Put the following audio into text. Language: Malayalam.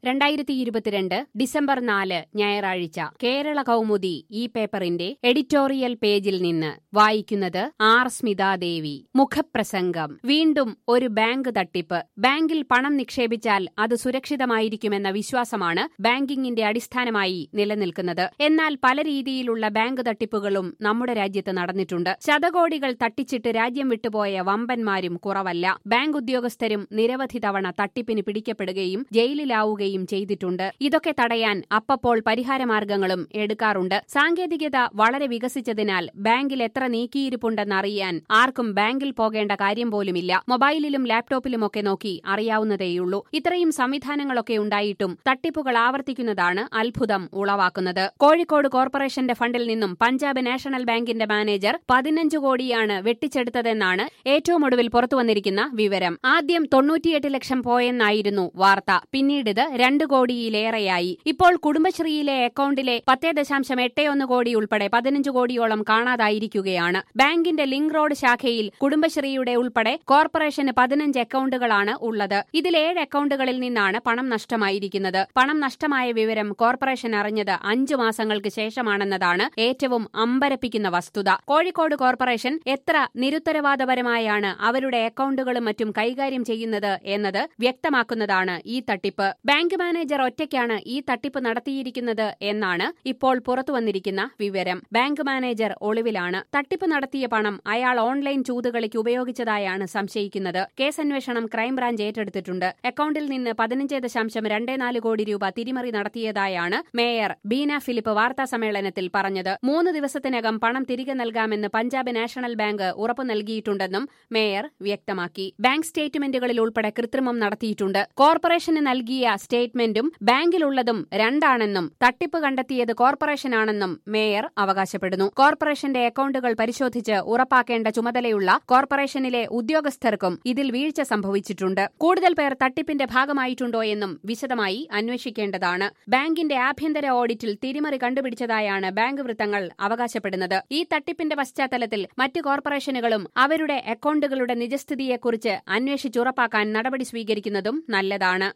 രണ്ടായിരത്തി ഇരുപത്തിരണ്ട് ഡിസംബർ നാല് ഞായറാഴ്ച കേരള കൗമുദി ഈ പേപ്പറിന്റെ എഡിറ്റോറിയൽ പേജിൽ നിന്ന് വായിക്കുന്നത് ആർ സ്മിതാദേവി മുഖപ്രസംഗം വീണ്ടും ഒരു ബാങ്ക് തട്ടിപ്പ് ബാങ്കിൽ പണം നിക്ഷേപിച്ചാൽ അത് സുരക്ഷിതമായിരിക്കുമെന്ന വിശ്വാസമാണ് ബാങ്കിങ്ങിന്റെ അടിസ്ഥാനമായി നിലനിൽക്കുന്നത് എന്നാൽ പല രീതിയിലുള്ള ബാങ്ക് തട്ടിപ്പുകളും നമ്മുടെ രാജ്യത്ത് നടന്നിട്ടുണ്ട് ശതകോടികൾ തട്ടിച്ചിട്ട് രാജ്യം വിട്ടുപോയ വമ്പന്മാരും കുറവല്ല ബാങ്ക് ഉദ്യോഗസ്ഥരും നിരവധി തവണ തട്ടിപ്പിന് പിടിക്കപ്പെടുകയും ജയിലിലാവുകയും ചെയ്തിട്ടുണ്ട് ഇതൊക്കെ തടയാൻ അപ്പപ്പോൾ പരിഹാരമാർഗങ്ങളും എടുക്കാറുണ്ട് സാങ്കേതികത വളരെ വികസിച്ചതിനാൽ ബാങ്കിൽ എത്ര നീക്കിയിരിപ്പുണ്ടെന്നറിയാൻ ആർക്കും ബാങ്കിൽ പോകേണ്ട കാര്യം പോലുമില്ല മൊബൈലിലും ലാപ്ടോപ്പിലുമൊക്കെ നോക്കി അറിയാവുന്നതേയുള്ളൂ ഇത്രയും സംവിധാനങ്ങളൊക്കെ ഉണ്ടായിട്ടും തട്ടിപ്പുകൾ ആവർത്തിക്കുന്നതാണ് അത്ഭുതം ഉളവാക്കുന്നത് കോഴിക്കോട് കോർപ്പറേഷന്റെ ഫണ്ടിൽ നിന്നും പഞ്ചാബ് നാഷണൽ ബാങ്കിന്റെ മാനേജർ പതിനഞ്ച് കോടിയാണ് വെട്ടിച്ചെടുത്തതെന്നാണ് ഏറ്റവും ഒടുവിൽ പുറത്തുവന്നിരിക്കുന്ന വിവരം ആദ്യം തൊണ്ണൂറ്റിയെട്ട് ലക്ഷം പോയെന്നായിരുന്നു വാർത്ത പിന്നീടിത് രണ്ട് കോടിയിലേറെയായി ഇപ്പോൾ കുടുംബശ്രീയിലെ അക്കൌണ്ടിലെ പത്തേ ദശാംശം എട്ട് ഒന്ന് കോടി ഉൾപ്പെടെ പതിനഞ്ച് കോടിയോളം കാണാതായിരിക്കുകയാണ് ബാങ്കിന്റെ ലിങ്ക് റോഡ് ശാഖയിൽ കുടുംബശ്രീയുടെ ഉൾപ്പെടെ കോർപ്പറേഷന് പതിനഞ്ച് അക്കൌണ്ടുകളാണ് ഉള്ളത് ഇതിൽ ഏഴ് അക്കൌണ്ടുകളിൽ നിന്നാണ് പണം നഷ്ടമായിരിക്കുന്നത് പണം നഷ്ടമായ വിവരം കോർപ്പറേഷൻ അറിഞ്ഞത് അഞ്ചു മാസങ്ങൾക്ക് ശേഷമാണെന്നതാണ് ഏറ്റവും അമ്പരപ്പിക്കുന്ന വസ്തുത കോഴിക്കോട് കോർപ്പറേഷൻ എത്ര നിരുത്തരവാദപരമായാണ് അവരുടെ അക്കൌണ്ടുകളും മറ്റും കൈകാര്യം ചെയ്യുന്നത് എന്നത് വ്യക്തമാക്കുന്നതാണ് ഈ തട്ടിപ്പ് ബാങ്ക് മാനേജർ ഒറ്റയ്ക്കാണ് ഈ തട്ടിപ്പ് നടത്തിയിരിക്കുന്നത് എന്നാണ് ഇപ്പോൾ പുറത്തുവന്നിരിക്കുന്ന വിവരം ബാങ്ക് മാനേജർ ഒളിവിലാണ് തട്ടിപ്പ് നടത്തിയ പണം അയാൾ ഓൺലൈൻ ചൂതുകളിക്ക് ഉപയോഗിച്ചതായാണ് സംശയിക്കുന്നത് കേസന്വേഷണം ക്രൈംബ്രാഞ്ച് ഏറ്റെടുത്തിട്ടുണ്ട് അക്കൌണ്ടിൽ നിന്ന് പതിനഞ്ച് ദശാംശം രണ്ടേ നാല് കോടി രൂപ തിരിമറി നടത്തിയതായാണ് മേയർ ബീന ഫിലിപ്പ് വാർത്താ സമ്മേളനത്തിൽ പറഞ്ഞത് മൂന്ന് ദിവസത്തിനകം പണം തിരികെ നൽകാമെന്ന് പഞ്ചാബ് നാഷണൽ ബാങ്ക് ഉറപ്പു നൽകിയിട്ടുണ്ടെന്നും മേയർ വ്യക്തമാക്കി ബാങ്ക് സ്റ്റേറ്റ്മെന്റുകളിൽ ഉൾപ്പെടെ കൃത്രിമം നടത്തിയിട്ടുണ്ട് കോർപ്പറേഷന് നൽകിയ സ്റ്റേറ്റ്മെന്റും ബാങ്കിലുള്ളതും രണ്ടാണെന്നും തട്ടിപ്പ് കണ്ടെത്തിയത് കോർപ്പറേഷനാണെന്നും മേയർ അവകാശപ്പെടുന്നു കോർപ്പറേഷന്റെ അക്കൌണ്ടുകൾ പരിശോധിച്ച് ഉറപ്പാക്കേണ്ട ചുമതലയുള്ള കോർപ്പറേഷനിലെ ഉദ്യോഗസ്ഥർക്കും ഇതിൽ വീഴ്ച സംഭവിച്ചിട്ടുണ്ട് കൂടുതൽ പേർ തട്ടിപ്പിന്റെ ഭാഗമായിട്ടുണ്ടോ എന്നും വിശദമായി അന്വേഷിക്കേണ്ടതാണ് ബാങ്കിന്റെ ആഭ്യന്തര ഓഡിറ്റിൽ തിരിമറി കണ്ടുപിടിച്ചതായാണ് ബാങ്ക് വൃത്തങ്ങൾ അവകാശപ്പെടുന്നത് ഈ തട്ടിപ്പിന്റെ പശ്ചാത്തലത്തിൽ മറ്റ് കോർപ്പറേഷനുകളും അവരുടെ അക്കൌണ്ടുകളുടെ നിജസ്ഥിതിയെക്കുറിച്ച് അന്വേഷിച്ചുറപ്പാക്കാൻ നടപടി സ്വീകരിക്കുന്നതും നല്ലതാണ്